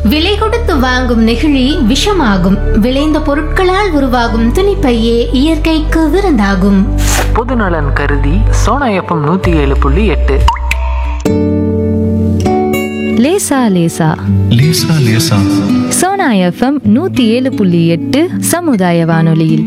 விலை கொடுத்து வாங்கும் நெகிழி விஷமாகும் விளைந்த பொருட்களால் உருவாகும் துணிப்பையே இயற்கைக்கு விருந்தாகும் பொதுநலன் கருதி சோனா எஃப்எம் நூற்றி ஏழு புள்ளி எட்டு லேசா லேசா லேசா லேசா சோனா எஃப்எம் நூத்தி ஏழு புள்ளி எட்டு சமுதாய வானொலியில்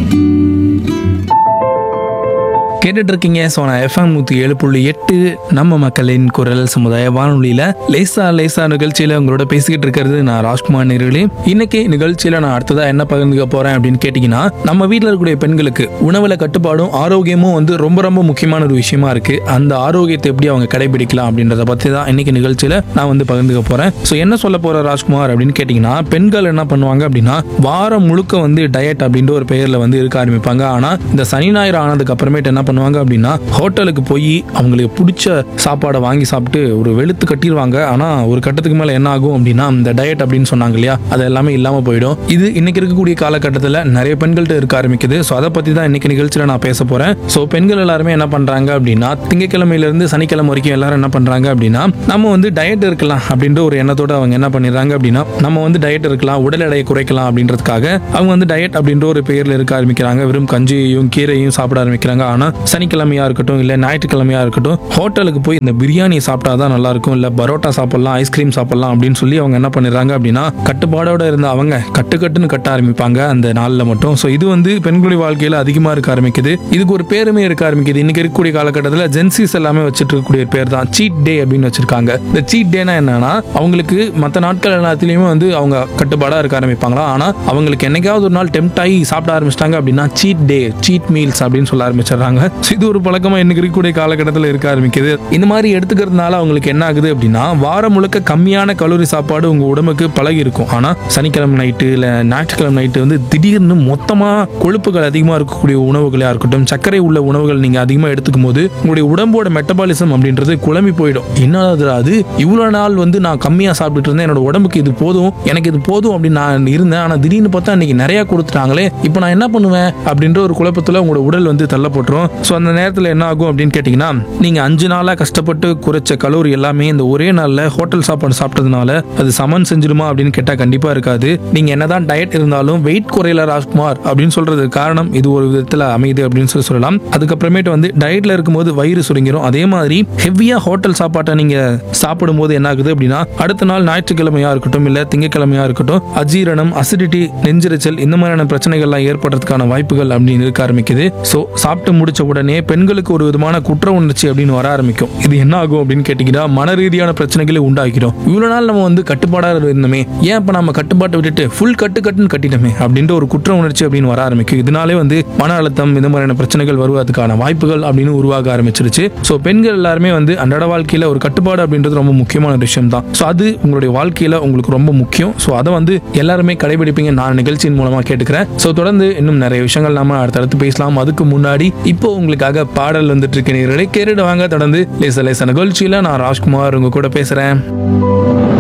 கேட்டுட்டு இருக்கீங்க சோனா எஃப்எம் நூற்றி ஏழு புள்ளி எட்டு நம்ம மக்களின் குரல் சமுதாய வானொலியில் லேசா லேசா நிகழ்ச்சியில் உங்களோட பேசிக்கிட்டு இருக்கிறது நான் ராஜ்குமார் நேர்களே இன்னைக்கு நிகழ்ச்சியில் நான் அடுத்ததாக என்ன பகிர்ந்துக்க போகிறேன் அப்படின்னு கேட்டிங்கன்னா நம்ம வீட்டில் இருக்கக்கூடிய பெண்களுக்கு உணவில் கட்டுப்பாடும் ஆரோக்கியமும் வந்து ரொம்ப ரொம்ப முக்கியமான ஒரு விஷயமா இருக்கு அந்த ஆரோக்கியத்தை எப்படி அவங்க கடைபிடிக்கலாம் அப்படின்றத பற்றி தான் இன்னைக்கு நிகழ்ச்சியில் நான் வந்து பகிர்ந்துக்க போகிறேன் ஸோ என்ன சொல்ல போகிற ராஜ்குமார் அப்படின்னு கேட்டிங்கன்னா பெண்கள் என்ன பண்ணுவாங்க அப்படின்னா வாரம் முழுக்க வந்து டயட் அப்படின்ற ஒரு பெயரில் வந்து இருக்க ஆரம்பிப்பாங்க ஆனால் இந்த சனி ஞாயிறு ஆனதுக்கு அப்புறமேட்டு என்ன பண்ணுவாங்க அப்படின்னா ஹோட்டலுக்கு போய் அவங்களுக்கு பிடிச்ச சாப்பாடை வாங்கி சாப்பிட்டு ஒரு வெளுத்து கட்டிடுவாங்க ஆனால் ஒரு கட்டத்துக்கு மேலே என்ன ஆகும் அப்படின்னா இந்த டயட் அப்படின்னு சொன்னாங்க இல்லையா அது எல்லாமே இல்லாமல் போயிடும் இது இன்னைக்கு இருக்கக்கூடிய காலகட்டத்தில் நிறைய பெண்கள்கிட்ட இருக்க ஆரம்பிக்குது ஸோ அதை பற்றி தான் இன்னைக்கு நிகழ்ச்சியில் நான் பேச போகிறேன் ஸோ பெண்கள் எல்லாருமே என்ன பண்ணுறாங்க அப்படின்னா திங்கக்கிழமையிலேருந்து சனிக்கிழமை வரைக்கும் எல்லாரும் என்ன பண்ணுறாங்க அப்படின்னா நம்ம வந்து டயட் இருக்கலாம் அப்படின்ற ஒரு எண்ணத்தோட அவங்க என்ன பண்ணிடுறாங்க அப்படின்னா நம்ம வந்து டயட் இருக்கலாம் உடல் எடையை குறைக்கலாம் அப்படின்றதுக்காக அவங்க வந்து டயட் அப்படின்ற ஒரு பெயரில் இருக்க ஆரம்பிக்கிறாங்க வெறும் கஞ்சியையும் கீரையும் சாப்பிட ஆரம்பிக்கிறாங்க ஆனால் சனிக்கிழமையா இருக்கட்டும் இல்லை ஞாயிற்றுக்கிழமையா இருக்கட்டும் ஹோட்டலுக்கு போய் இந்த பிரியாணி சாப்பிட்டா தான் நல்லா இருக்கும் இல்லை பரோட்டா சாப்பிடலாம் ஐஸ்கிரீம் சாப்பிடலாம் அப்படின்னு சொல்லி அவங்க என்ன பண்ணிடுறாங்க அப்படின்னா கட்டுப்பாடோட இருந்த அவங்க கட்டுக்கட்டுன்னு கட்ட ஆரம்பிப்பாங்க அந்த நாளில் மட்டும் ஸோ இது வந்து பெண்களுடைய வாழ்க்கையில் அதிகமாக இருக்க ஆரம்பிக்குது இதுக்கு ஒரு பேருமே இருக்க ஆரம்பிக்குது இன்னைக்கு இருக்கக்கூடிய காலகட்டத்தில் ஜென்சிஸ் எல்லாமே வச்சுட்டு இருக்கக்கூடிய பேர் தான் சீட் டே அப்படின்னு வச்சிருக்காங்க இந்த சீட் டேனா என்னன்னா அவங்களுக்கு மற்ற நாட்கள் எல்லாத்துலேயுமே வந்து அவங்க கட்டுப்பாடாக இருக்க ஆரம்பிப்பாங்களா ஆனால் அவங்களுக்கு என்னைக்காவது ஒரு நாள் டெம்ட் ஆகி சாப்பிட ஆரம்பிச்சிட்டாங்க அப்படின்னா சீட் டே சீட் மீல்ஸ் அப்படின்னு சொல்ல ஆரம்பிச்சிடுறாங்க ஸோ இது ஒரு பழக்கமாக இன்னைக்கு இருக்கக்கூடிய காலகட்டத்தில் இருக்க ஆரம்பிக்குது இந்த மாதிரி எடுத்துக்கிறதுனால அவங்களுக்கு என்ன ஆகுது அப்படின்னா வாரம் முழுக்க கம்மியான கலோரி சாப்பாடு உங்க உடம்புக்கு பழகி இருக்கும் ஆனால் சனிக்கிழமை நைட்டு இல்லை ஞாயிற்றுக்கிழமை நைட்டு வந்து திடீர்னு மொத்தமாக கொழுப்புகள் அதிகமாக இருக்கக்கூடிய உணவுகளாக இருக்கட்டும் சர்க்கரை உள்ள உணவுகள் நீங்கள் அதிகமாக எடுத்துக்கும் போது உங்களுடைய உடம்போட மெட்டபாலிசம் அப்படின்றது குழம்பி போயிடும் என்னது அது இவ்வளோ நாள் வந்து நான் கம்மியாக சாப்பிட்டுட்டு இருந்தேன் என்னோட உடம்புக்கு இது போதும் எனக்கு இது போதும் அப்படின்னு நான் இருந்தேன் ஆனால் திடீர்னு பார்த்தா இன்னைக்கு நிறைய கொடுத்துட்டாங்களே இப்போ நான் என்ன பண்ணுவேன் அப்படின்ற ஒரு குழப்பத்தில் உங்களோட உடல் வந்து தள்ளப்பட்டுரும் ஸோ அந்த நேரத்தில் என்ன ஆகும் அப்படின்னு கேட்டிங்கன்னா நீங்கள் அஞ்சு நாளாக கஷ்டப்பட்டு குறைச்ச கலோரி எல்லாமே இந்த ஒரே நாளில் ஹோட்டல் சாப்பாடு சாப்பிட்டதுனால அது சமன் செஞ்சிருமா அப்படின்னு கேட்டால் கண்டிப்பாக இருக்காது நீங்கள் என்னதான் டயட் இருந்தாலும் வெயிட் குறையல ராஜ்குமார் அப்படின்னு சொல்றது காரணம் இது ஒரு விதத்தில் அமையுது அப்படின்னு சொல்லி சொல்லலாம் அதுக்கப்புறமேட்டு வந்து டயட்ல இருக்கும்போது வயிறு சுருங்கிரும் அதே மாதிரி ஹெவியா ஹோட்டல் சாப்பாட்டை நீங்க சாப்பிடும்போது என்ன ஆகுது அப்படின்னா அடுத்த நாள் ஞாயிற்றுக்கிழமையா இருக்கட்டும் இல்ல திங்கக்கிழமையா இருக்கட்டும் அஜீரணம் அசிடிட்டி நெஞ்சிரைச்சல் இந்த மாதிரியான பிரச்சனைகள்லாம் ஏற்படுறதுக்கான வாய்ப்புகள் அப்படின்னு இருக்க ஆரம்பிக்குது ஸோ சாப்பிட்டு முடிச்ச உடனே பெண்களுக்கு ஒரு விதமான குற்ற உணர்ச்சி அப்படின்னு வர ஆரம்பிக்கும் இது என்ன ஆகும் அப்படின்னு கேட்டீங்கன்னா மன ரீதியான பிரச்சனைகளை உண்டாக்கிறோம் இவ்வளவு நாள் நம்ம வந்து கட்டுப்பாடாக இருந்தோமே ஏன் இப்ப நம்ம கட்டுப்பாட்டை விட்டுட்டு ஃபுல் கட்டு கட்டுன்னு கட்டிட்டோமே அப்படின்ற ஒரு குற்ற உணர்ச்சி அப்படின்னு வர ஆரம்பிக்கும் இதனாலே வந்து மன அழுத்தம் இந்த மாதிரியான பிரச்சனைகள் வருவதற்கான வாய்ப்புகள் அப்படின்னு உருவாக ஆரம்பிச்சிருச்சு ஸோ பெண்கள் எல்லாருமே வந்து அன்றாட வாழ்க்கையில ஒரு கட்டுப்பாடு அப்படின்றது ரொம்ப முக்கியமான ஒரு விஷயம் தான் ஸோ அது உங்களுடைய வாழ்க்கையில உங்களுக்கு ரொம்ப முக்கியம் ஸோ அதை வந்து எல்லாருமே கடைபிடிப்பீங்க நான் நிகழ்ச்சியின் மூலமா கேட்டுக்கிறேன் ஸோ தொடர்ந்து இன்னும் நிறைய விஷயங்கள் நாம அடுத்தடுத்து பேசலாம் அதுக்கு முன்னாடி இப்போ உங்களுக்காக பாடல் வந்துட்டு இருக்க நேர்களை கேட்டுட்டு வாங்க தொடர்ந்து லேச லேச நிகழ்ச்சியில நான் ராஜ்குமார் உங்க கூட பேசுறேன்